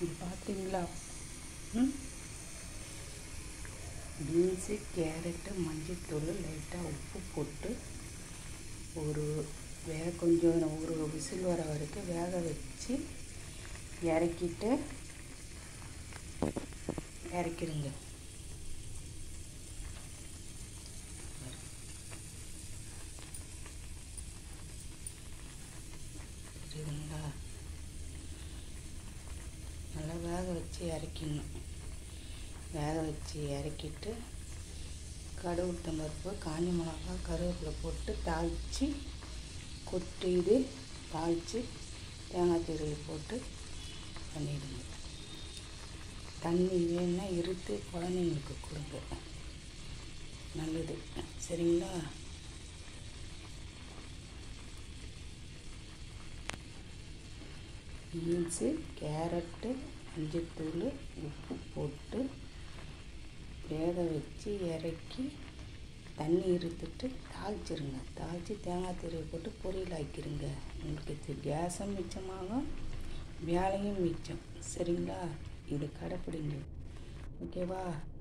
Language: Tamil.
இது பார்த்தீங்களா ம் பீன்ஸு கேரட்டு மஞ்சத்தூள் லைட்டாக உப்பு போட்டு ஒரு வேக கொஞ்சம் ஒரு விசில் வர வரைக்கும் வேக வச்சு இறக்கிட்டு இறக்கிடுங்க புரியுதுங்களா நல்லா வேக வச்சு இறக்கிடணும் வேக வச்சு இறக்கிட்டு கடுகு உளுத்தம் பருப்பு காஞ்ச மிளகா கருவேப்பிலை போட்டு தாளித்து கொட்டி இது தாளித்து தேங்காய் திருவி போட்டு பண்ணிடுங்க தண்ணி வேணும்னா இருத்து குழந்தைங்களுக்கு கொடுங்க நல்லது சரிங்களா பீன்ஸு கேரட்டு மஞ்சத்தூள் உப்பு போட்டு வேக வச்சு இறக்கி தண்ணி இருத்துட்டு தாளிச்சிருங்க தாளித்து தேங்காய் திருவி போட்டு பொரியல் ஆக்கிருங்க உங்களுக்கு இது கேஸும் மிச்சமாகும் வேலையும் மிச்சம் சரிங்களா இது கடைப்பிடிங்க ஓகேவா